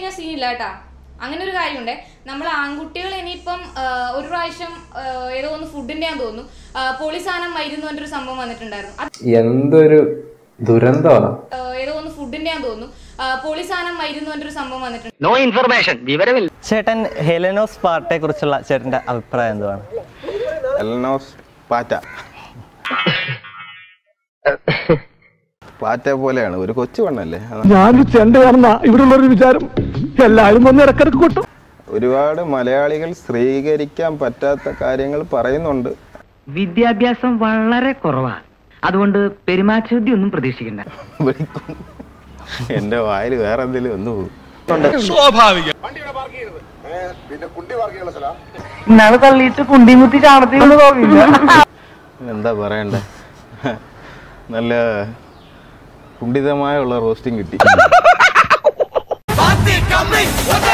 കഴിഞ്ഞാൽ സീനില്ല കേട്ടാ അങ്ങനെ ഒരു കാര്യമുണ്ട് നമ്മൾ ആൺകുട്ടികൾ ഇനിയിപ്പം ആ, ഒരു പ്രാവശ്യം ആ, ഏതോ ഒന്ന് ഫുഡിന്റെ ആണെന്ന് തോന്നുന്നു ആ, പോളി സാധനം മരുന്ന് പറഞ്ഞൊരു സംഭവം വന്നിട്ടുണ്ടായിരുന്നു അത് എന്തൊരു ദുരന്തമാണ് ആ, ഏതോ ഒന്ന് ഫുഡിന്റെ ആണെന്ന് തോന്നുന്നു ആ, പോളി സാധനം മരുന്ന് പറഞ്ഞൊരു സംഭവം വന്നിട്ടുണ്ട് നോ ഇൻഫർമേഷൻ വിവരമില്ല ചേട്ടൻ ഹെലനോസ് പാർട്ടിയെ കുറിച്ചുള്ള ചേട്ടന്റെ അഭിപ്രായം എന്തുവാണ് എൽനോസ് പാറ്റ പാറ്റ പോലെയാണ് ഒരു കൊച്ചു പെണ്ണല്ലേ അതാ. ഞാനൊരു ചെണ്ടയാണെന്നാ ഇവിടെ ഉള്ളൊരു വിചാരം എല്ലാവരും വന്ന് ഇടക്കിടക്ക് കൊട്ടും ഒരുപാട് മലയാളികൾ സ്വീകരിക്കാൻ പറ്റാത്ത കാര്യങ്ങൾ പറയുന്നുണ്ട് വിദ്യാഭ്യാസം വളരെ കുറവാണ് അതുകൊണ്ട് പെരുമാറ്റശുദ്ധി ഒന്നും പ്രതീക്ഷിക്കണ്ട വിളിക്കും. എന്റെ വായിൽ വേറെ എന്തെങ്കിലും ഒന്ന് പോകും ഇന്നാള് തള്ളിയിട്ട് കുണ്ടിമുത്തി ചാണത്തിന് തോന്നില്ല എന്താ പറയണ്ടേ നല്ല കുണ്ഠിതമായുള്ള റോസ്റ്റിംഗ് കിട്ടി